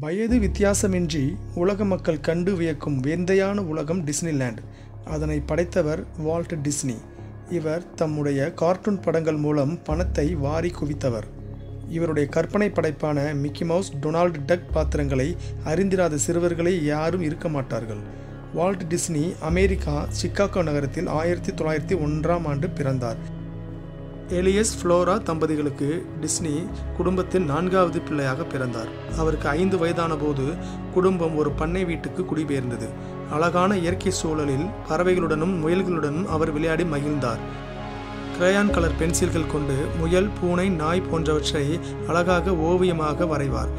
வயது வித்தியாசமின்றி உலக மக்கள் கண்டு வியக்கும் விந்தையான உலகம் டிஸ்னிலேண்ட் அதனை படைத்தவர் வால்ட் டிஸ்னி இவர் தம்முடைய கார்ட்டூன் படங்கள் மூலம் பணத்தை வாரி குவித்தவர் இவருடைய கற்பனை படைப்பான மிக்கி மவுஸ் டொனால்டு டக் பாத்திரங்களை அறிந்திராத சிறுவர்களே யாரும் இருக்க மாட்டார்கள் வால்ட் டிஸ்னி அமெரிக்கா சிக்காகோ நகரத்தில் ஆயிரத்தி தொள்ளாயிரத்தி ஒன்றாம் ஆண்டு பிறந்தார் எலியஸ் ஃப்ளோரா தம்பதிகளுக்கு டிஸ்னி குடும்பத்தில் நான்காவது பிள்ளையாக பிறந்தார் அவருக்கு ஐந்து வயதான போது குடும்பம் ஒரு பண்ணை வீட்டுக்கு குடிபெயர்ந்தது அழகான இயற்கை சூழலில் பறவைகளுடனும் முயல்களுடனும் அவர் விளையாடி மகிழ்ந்தார் கிரையான் கலர் பென்சில்கள் கொண்டு முயல் பூனை நாய் போன்றவற்றை அழகாக ஓவியமாக வரைவார்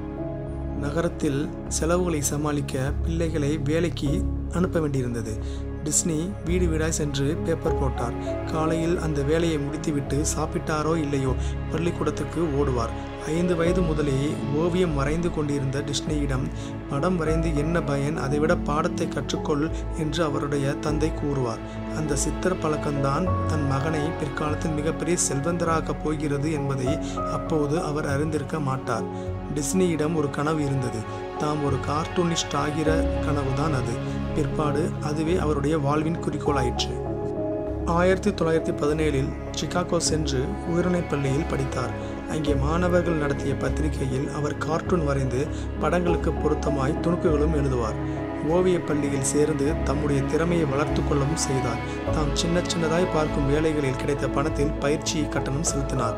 நகரத்தில் செலவுகளை சமாளிக்க பிள்ளைகளை வேலைக்கு அனுப்ப வேண்டியிருந்தது டிஸ்னி வீடு வீடாய் சென்று பேப்பர் போட்டார் காலையில் அந்த வேலையை முடித்துவிட்டு சாப்பிட்டாரோ இல்லையோ பள்ளிக்கூடத்துக்கு ஓடுவார் ஐந்து வயது முதலே ஓவியம் வரைந்து கொண்டிருந்த டிஸ்னியிடம் படம் வரைந்து என்ன பயன் அதைவிட பாடத்தை கற்றுக்கொள் என்று அவருடைய தந்தை கூறுவார் அந்த சித்திர பழக்கம்தான் தன் மகனை பிற்காலத்தில் மிகப்பெரிய செல்வந்தராகப் போகிறது என்பதை அப்போது அவர் அறிந்திருக்க மாட்டார் டிஸ்னியிடம் ஒரு கனவு இருந்தது தாம் ஒரு கார்ட்டூனிஸ்ட் ஆகிற கனவுதான் அது பிற்பாடு அதுவே அவருடைய வாழ்வின் குறிக்கோளாயிற்று ஆயிரத்தி தொள்ளாயிரத்தி பதினேழில் சிகாகோ சென்று உயர்நிலைப் பள்ளியில் படித்தார் அங்கே மாணவர்கள் நடத்திய பத்திரிகையில் அவர் கார்ட்டூன் வரைந்து படங்களுக்கு பொருத்தமாய் துணுக்குகளும் எழுதுவார் ஓவியப் பள்ளியில் சேர்ந்து தம்முடைய திறமையை வளர்த்து கொள்ளவும் செய்தார் தாம் சின்ன சின்னதாய் பார்க்கும் வேலைகளில் கிடைத்த பணத்தில் பயிற்சி கட்டணம் செலுத்தினார்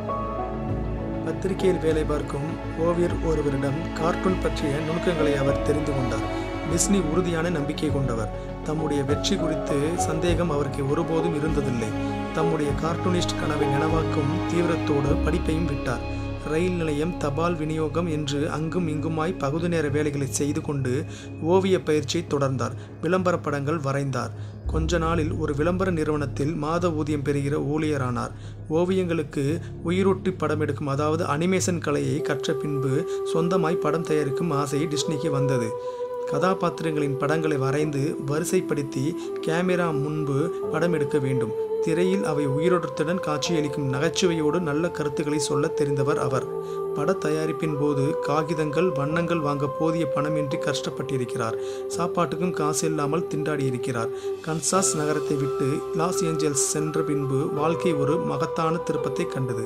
பத்திரிகையில் வேலை பார்க்கும் ஓவியர் ஒருவரிடம் கார்ட்டூன் பற்றிய நுணுக்கங்களை அவர் தெரிந்து கொண்டார் டிஸ்னி உறுதியான நம்பிக்கை கொண்டவர் தம்முடைய வெற்றி குறித்து சந்தேகம் அவருக்கு ஒருபோதும் இருந்ததில்லை தம்முடைய கார்ட்டூனிஸ்ட் கனவை நினைவாக்கும் தீவிரத்தோடு படிப்பையும் விட்டார் ரயில் நிலையம் தபால் விநியோகம் என்று அங்கும் இங்குமாய் பகுதி நேர வேலைகளை செய்து கொண்டு ஓவிய பயிற்சியை தொடர்ந்தார் விளம்பர படங்கள் வரைந்தார் கொஞ்ச நாளில் ஒரு விளம்பர நிறுவனத்தில் மாத ஊதியம் பெறுகிற ஊழியரானார் ஓவியங்களுக்கு உயிரொட்டி படம் எடுக்கும் அதாவது அனிமேஷன் கலையை கற்ற பின்பு சொந்தமாய் படம் தயாரிக்கும் ஆசை டிஸ்னிக்கு வந்தது கதாபாத்திரங்களின் படங்களை வரைந்து வரிசைப்படுத்தி கேமரா முன்பு படம் எடுக்க வேண்டும் திரையில் அவை உயிரோட்டத்துடன் காட்சியளிக்கும் நகைச்சுவையோடு நல்ல கருத்துக்களை சொல்ல தெரிந்தவர் அவர் பட தயாரிப்பின் போது காகிதங்கள் வண்ணங்கள் வாங்க போதிய பணமின்றி கஷ்டப்பட்டிருக்கிறார் சாப்பாட்டுக்கும் காசு இல்லாமல் திண்டாடியிருக்கிறார் கன்சாஸ் நகரத்தை விட்டு லாஸ் ஏஞ்சல்ஸ் சென்ற பின்பு வாழ்க்கை ஒரு மகத்தான திருப்பத்தை கண்டது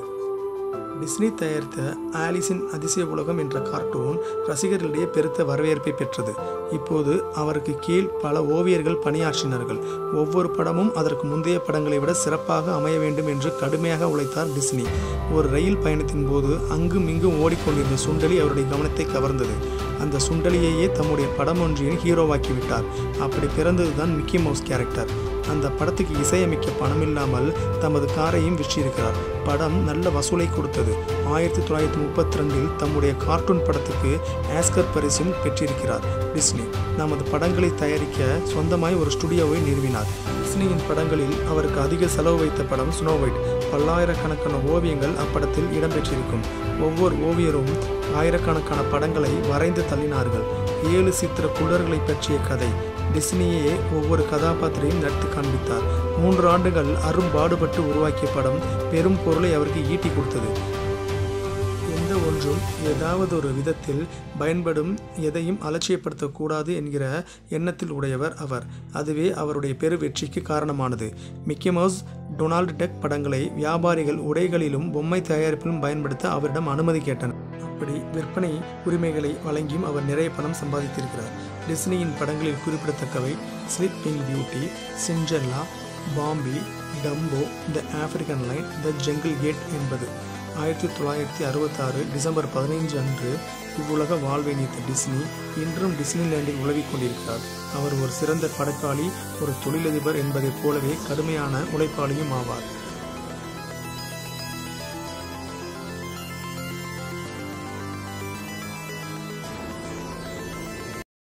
டிஸ்னி தயாரித்த ஆலிஸின் அதிசய உலகம் என்ற கார்ட்டூன் ரசிகர்களிடையே பெருத்த வரவேற்பை பெற்றது இப்போது அவருக்கு கீழ் பல ஓவியர்கள் பணியாற்றினார்கள் ஒவ்வொரு படமும் அதற்கு முந்தைய படங்களை விட சிறப்பாக அமைய வேண்டும் என்று கடுமையாக உழைத்தார் டிஸ்னி ஒரு ரயில் பயணத்தின் போது அங்கும் இங்கும் ஓடிக்கொண்டிருந்த சுண்டலி அவருடைய கவனத்தை கவர்ந்தது அந்த சுண்டலியையே தம்முடைய படம் ஒன்றின் ஹீரோவாக்கி விட்டார் அப்படி பிறந்ததுதான் மிக்கி மவுஸ் கேரக்டர் அந்த படத்துக்கு இசையமைக்க பணம் இல்லாமல் தமது காரையும் விற்றிருக்கிறார் படம் நல்ல வசூலை கொடுத்தது ஆயிரத்தி தொள்ளாயிரத்தி முப்பத்தி ரெண்டில் தம்முடைய கார்ட்டூன் படத்துக்கு ஆஸ்கர் பரிசும் பெற்றிருக்கிறார் டிஸ்னி நமது படங்களை தயாரிக்க சொந்தமாய் ஒரு ஸ்டுடியோவை நிறுவினார் டிஸ்னியின் படங்களில் அவருக்கு அதிக செலவு வைத்த படம் ஸ்னோ ஒயிட் பல்லாயிரக்கணக்கான ஓவியங்கள் அப்படத்தில் இடம்பெற்றிருக்கும் ஒவ்வொரு ஓவியரும் ஆயிரக்கணக்கான படங்களை வரைந்து தள்ளினார்கள் ஏழு சித்திர குள்ளர்களை பற்றிய கதை டிஸ்னியே ஒவ்வொரு கதாபாத்திரையும் நடித்து காண்பித்தார் மூன்று ஆண்டுகள் அரும்பாடுபட்டு உருவாக்கிய படம் பெரும் பொருளை அவருக்கு ஈட்டி கொடுத்தது எந்த ஒன்றும் ஏதாவது ஒரு விதத்தில் பயன்படும் எதையும் அலட்சியப்படுத்தக்கூடாது என்கிற எண்ணத்தில் உடையவர் அவர் அதுவே அவருடைய பெரு வெற்றிக்கு காரணமானது மிக்கி மவுஸ் டொனால்டு டெக் படங்களை வியாபாரிகள் உடைகளிலும் பொம்மை தயாரிப்பிலும் பயன்படுத்த அவரிடம் அனுமதி கேட்டனர் அப்படி விற்பனை உரிமைகளை வழங்கியும் அவர் நிறைய பணம் சம்பாதித்திருக்கிறார் டிஸ்னியின் படங்களில் குறிப்பிடத்தக்கவை sleeping beauty Cinderella Bambi Dumbo the African lion the jungle cat என்பது ஆயிரத்தி தொள்ளாயிரத்தி அறுபத்தாறு டிசம்பர் பதினைஞ்சு அன்று இவ்வுலக வாழ்வை நீத்த டிஸ்னி இன்றும் டிஸ்னிலேண்டில் உழவிக் கொண்டிருக்கிறார் அவர் ஒரு சிறந்த படைப்பாளி ஒரு தொழிலதிபர் என்பதைப் போலவே கடுமையான உழைப்பாளியும் ஆவார்